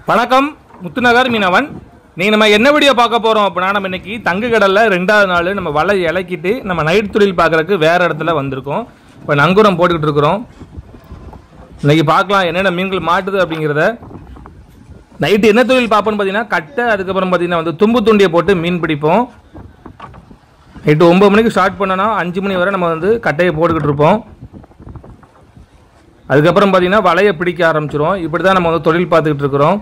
வணக்கம் முத்துநகர் மீனவன் நீங்கள் நம்ம என்ன வீடியோ பார்க்க போகிறோம் அப்படின்னா நம்ம இன்னைக்கு தங்கு கடலில் ரெண்டாவது நாள் நம்ம வலை இலக்கிட்டு நம்ம நைட் தொழில் பார்க்கறதுக்கு வேறு இடத்துல வந்திருக்கோம் இப்போ நங்கூரம் போட்டுக்கிட்டு இருக்கிறோம் இன்னைக்கு பார்க்கலாம் என்னென்ன மீன்கள் மாட்டுது அப்படிங்கிறத நைட்டு என்ன தொழில் பார்ப்போம்னு பார்த்தீங்கன்னா கட்டை அதுக்கப்புறம் பார்த்தீங்கன்னா வந்து தும்பு துண்டியை போட்டு மீன் பிடிப்போம் நைட்டு ஒம்பது மணிக்கு ஸ்டார்ட் பண்ணோன்னா அஞ்சு மணி வரை நம்ம வந்து கட்டையை போட்டுக்கிட்டு இருப்போம் அதுக்கப்புறம் பார்த்தீங்கன்னா வலையை பிடிக்க ஆரம்பிச்சிரும் இப்படி தான் நம்ம வந்து தொழில் பார்த்துக்கிட்டு இருக்கிறோம்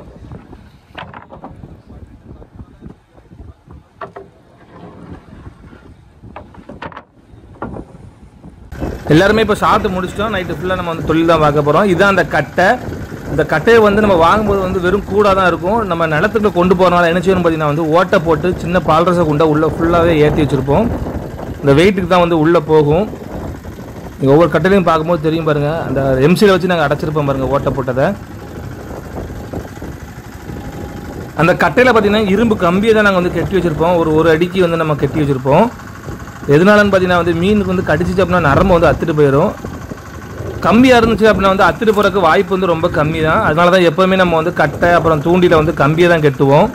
எல்லாருமே இப்போ சாப்பிட்டு முடிச்சிட்டோம் நைட்டு ஃபுல்லாக நம்ம வந்து தொழில் தான் பார்க்க போகிறோம் இதுதான் அந்த கட்டை இந்த கட்டையை வந்து நம்ம வாங்கும்போது வந்து வெறும் கூடாக தான் இருக்கும் நம்ம நிலத்துக்குள்ள கொண்டு போகிறனால என்ன செய்யணும் பார்த்தீங்கன்னா வந்து ஓட்டை போட்டு சின்ன பால்ரச குண்டை உள்ளே ஃபுல்லாகவே ஏற்றி வச்சுருப்போம் இந்த வெயிட்டுக்கு தான் வந்து உள்ளே போகும் நீங்கள் ஒவ்வொரு கட்டையிலையும் பார்க்கும்போது தெரியும் பாருங்கள் அந்த எம்சியில் வச்சு நாங்கள் அடைச்சிருப்போம் பாருங்கள் ஓட்டை போட்டதை அந்த கட்டையில் பார்த்தீங்கன்னா இரும்பு கம்பியை தான் நாங்கள் வந்து கட்டி வச்சுருப்போம் ஒரு ஒரு அடிக்கு வந்து நம்ம கட்டி வச்சுருப்போம் எதனாலன்னு பார்த்தீங்கன்னா வந்து மீனுக்கு வந்து கடிச்சிச்சு அப்படின்னா நரம்பு வந்து அத்துட்டு போயிடும் கம்மியாக இருந்துச்சு அப்படின்னா வந்து அத்துட்டு போகிறதுக்கு வாய்ப்பு வந்து ரொம்ப கம்மி தான் அதனால தான் எப்போவுமே நம்ம வந்து கட்டை அப்புறம் தூண்டியில் வந்து கம்பியை தான் கட்டுவோம்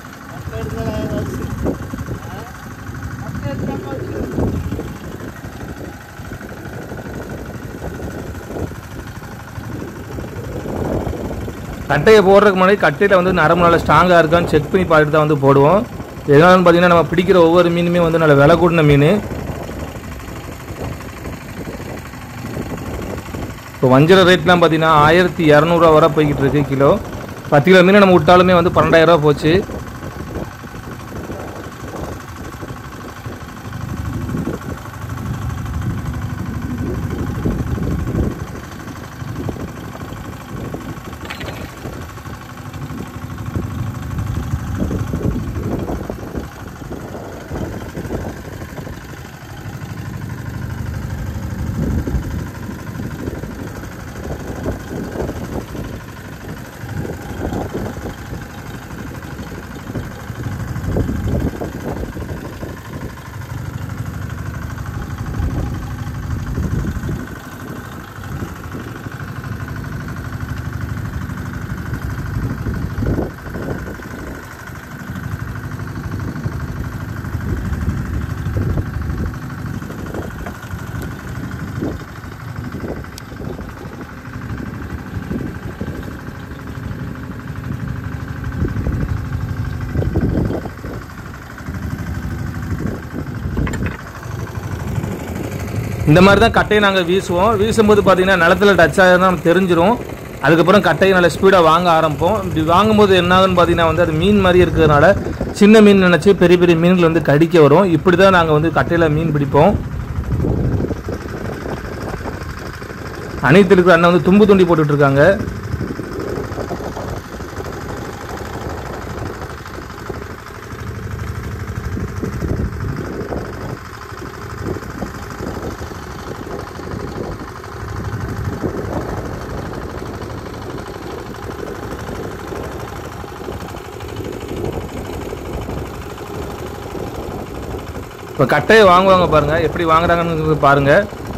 கட்டையை போடுறதுக்கு முன்னாடி கட்டையில் வந்து நரம்பு நல்லா ஸ்ட்ராங்காக இருக்கான்னு செக் பண்ணி பார்த்துட்டு தான் வந்து போடுவோம் எதனாலன்னு பார்த்தீங்கன்னா நம்ம பிடிக்கிற ஒவ்வொரு மீனுமே வந்து நல்ல விலை கூடின மீன் இப்போ வஞ்சர ரேட்லாம் பார்த்தீங்கன்னா ஆயிரத்தி இரநூறுவா வரை போய்கிட்டு இருக்கு கிலோ பத்து கிலோ மீன் நம்ம விட்டாலுமே வந்து பன்னெண்டாயிரரூவா போச்சு இந்த மாதிரி தான் கட்டையை நாங்கள் வீசுவோம் வீசும்போது பார்த்தீங்கன்னா நிலத்துல டச் ஆகுதுன்னா நமக்கு தெரிஞ்சிரும் அதுக்கப்புறம் கட்டையை நல்ல ஸ்பீடாக வாங்க ஆரம்பிப்போம் இப்படி வாங்கும்போது என்ன ஆகுன்னு பார்த்தீங்கன்னா வந்து அது மீன் மாதிரி இருக்கிறதுனால சின்ன மீன் நினச்சி பெரிய பெரிய மீன்கள் வந்து கடிக்க வரும் இப்படி தான் நாங்கள் வந்து கட்டையில் மீன் பிடிப்போம் அனைத்து இருக்கிற அண்ணன் வந்து தும்பு துண்டி போட்டுட்டு இருக்காங்க இப்போ கட்டையை வாங்குவாங்க பாருங்க எப்படி வாங்குறாங்கன்னு பாருங்க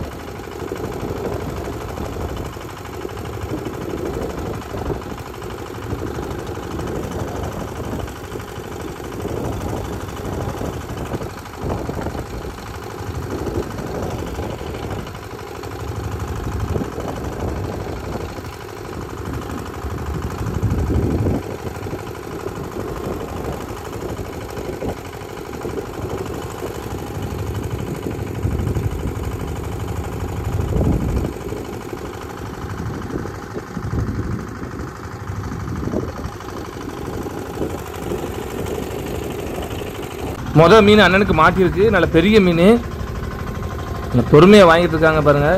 மொதல் மீன் அண்ணனுக்கு மாட்டியிருக்கு நல்ல பெரிய மீன் நல்ல பொறுமையாக வாங்கிட்டு இருக்காங்க பாருங்க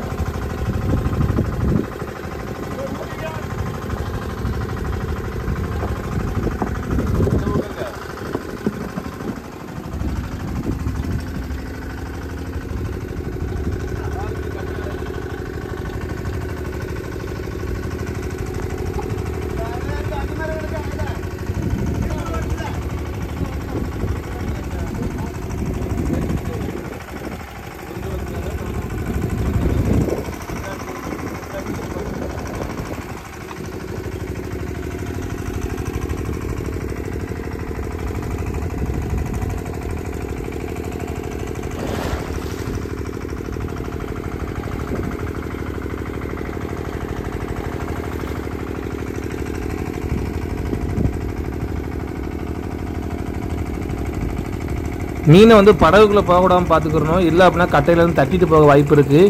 மீனை வந்து படகுக்குள்ளே போகக்கூடாமல் பார்த்துக்கிறணும் இல்லை அப்படின்னா கட்டையிலேருந்து தட்டிட்டு போக வாய்ப்பு இருக்குது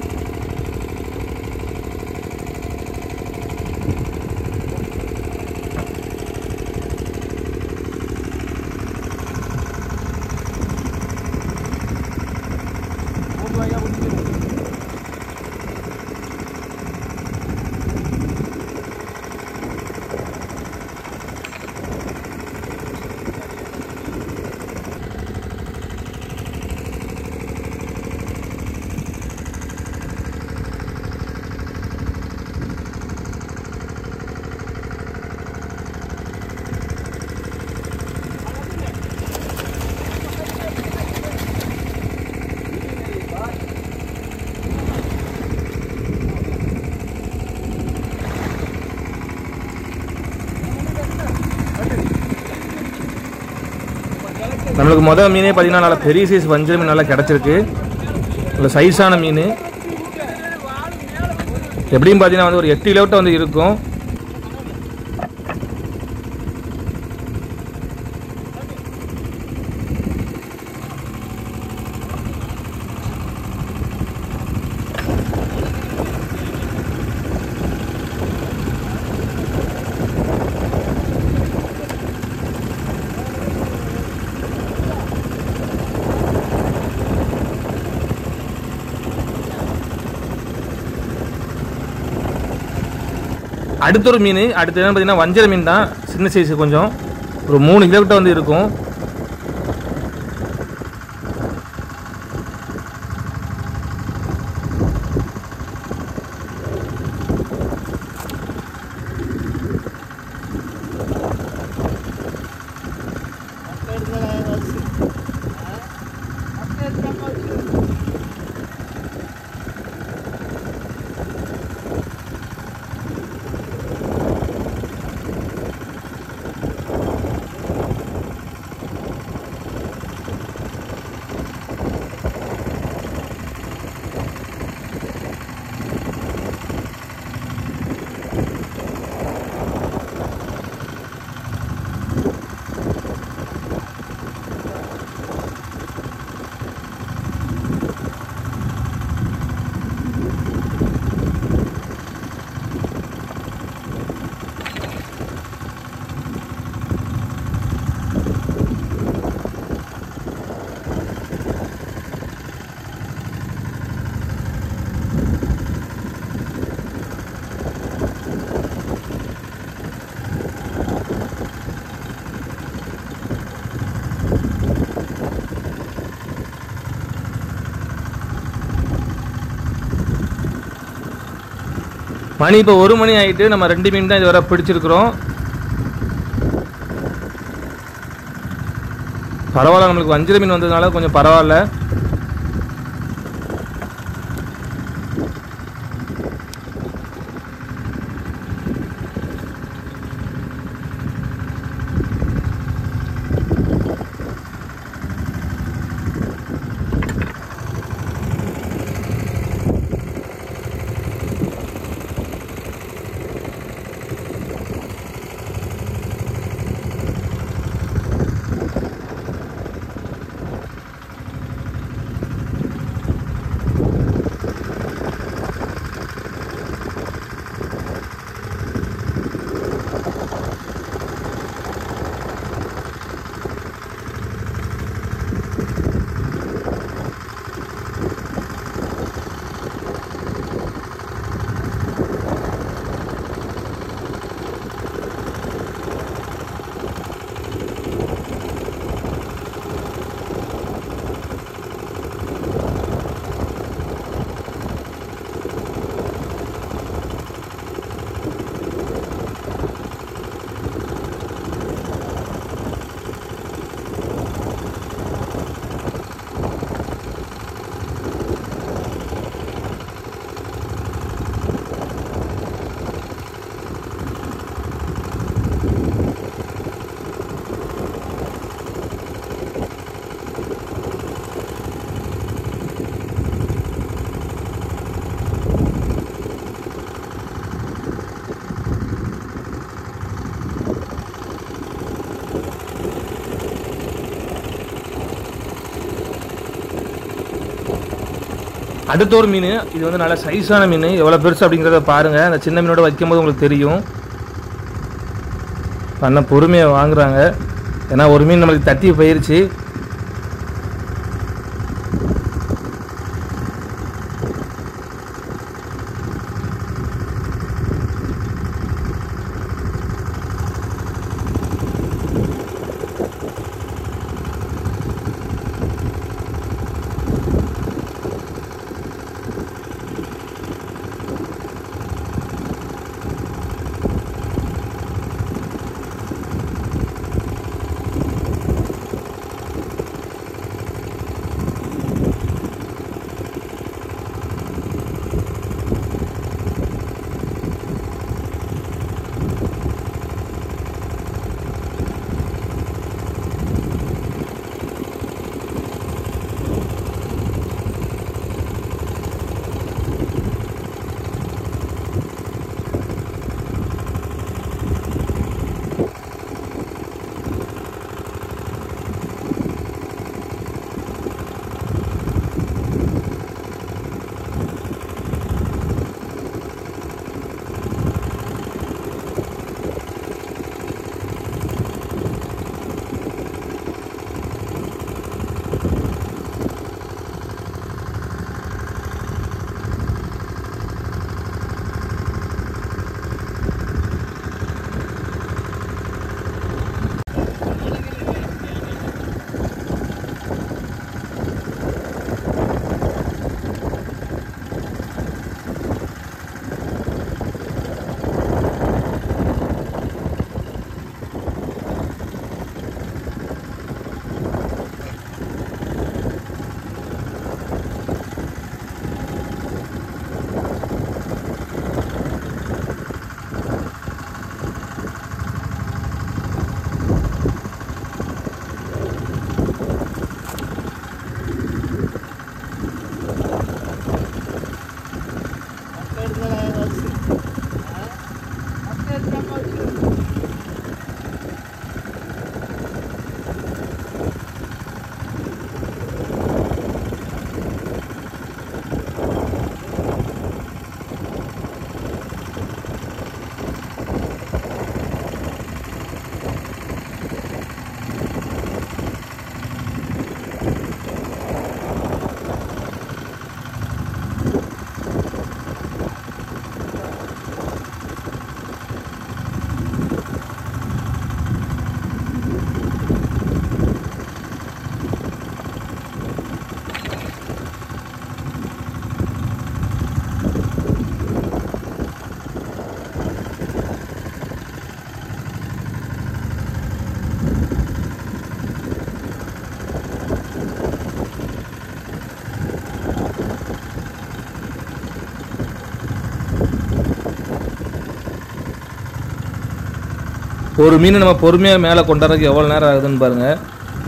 நம்மளுக்கு மொதல் மீனே பார்த்தீங்கன்னா நல்லா பெரிய சைஸ் வஞ்சர மீன் நல்லா கிடச்சிருக்கு நல்ல சைஸான மீன் எப்படியும் பார்த்தீங்கன்னா வந்து ஒரு எட்டு கிலோட்ட வந்து இருக்கும் அடுத்த ஒரு மீன் அடுத்து என்ன பார்த்தீங்கன்னா வஞ்சர மீன் தான் சின்ன சைஸ் கொஞ்சம் ஒரு மூணு கிலோக்கிட்ட வந்து இருக்கும் மணி இப்போ ஒரு மணி ஆயிட்டு நம்ம ரெண்டு மீன் தான் இதுவரை பிடிச்சிருக்கிறோம் பரவாயில்ல நம்மளுக்கு வஞ்சிர மீன் வந்ததுனால கொஞ்சம் பரவாயில்ல அடுத்த ஒரு மீன் இது வந்து நல்ல சைஸான மீன் எவ்வளோ பெருசு அப்படிங்கிறத பாருங்கள் அந்த சின்ன மீனோட வைக்கும்போது உங்களுக்கு தெரியும் அண்ணன் பொறுமையாக வாங்குறாங்க ஏன்னா ஒரு மீன் நம்மளுக்கு தட்டி போயிருச்சு ஒரு மீன் நம்ம பொறுமையாக மேலே கொண்டாடுறதுக்கு எவ்வளோ நேரம் ஆகுதுன்னு பாருங்கள்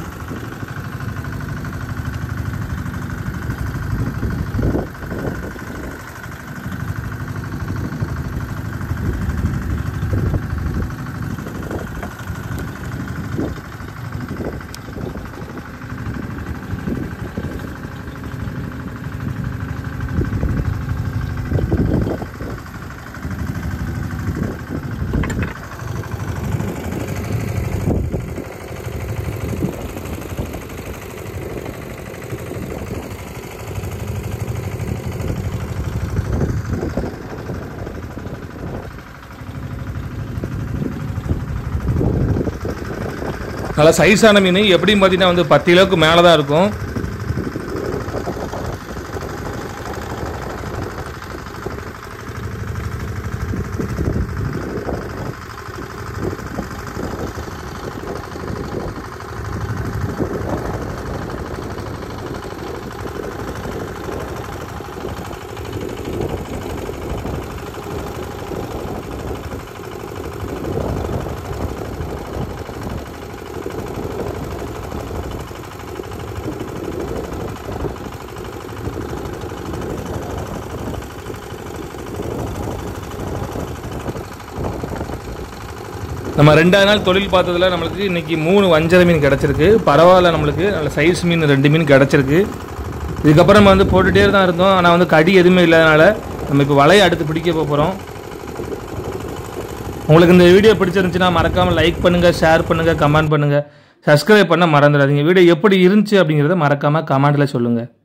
நல்லா சைஸான மீன் எப்படின்னு பார்த்தீங்கன்னா வந்து பத்து கிலோவுக்கு மேலே தான் இருக்கும் நம்ம ரெண்டாவது நாள் தொழில் பார்த்ததுல நம்மளுக்கு இன்னைக்கு மூணு வஞ்சர மீன் கிடச்சிருக்கு பரவாயில்ல நம்மளுக்கு நல்ல சைஸ் மீன் ரெண்டு மீன் கிடச்சிருக்கு இதுக்கப்புறம் நம்ம வந்து போட்டுகிட்டே தான் இருந்தோம் ஆனால் வந்து கடி எதுவுமே இல்லாதனால நம்ம இப்போ வலையை அடுத்து பிடிக்க போகிறோம் உங்களுக்கு இந்த வீடியோ பிடிச்சிருந்துச்சுன்னா மறக்காமல் லைக் பண்ணுங்கள் ஷேர் பண்ணுங்கள் கமெண்ட் பண்ணுங்கள் சப்ஸ்கிரைப் பண்ண மறந்துடாதீங்க வீடியோ எப்படி இருந்துச்சு அப்படிங்கிறத மறக்காமல் கமெண்ட்டில் சொல்லுங்கள்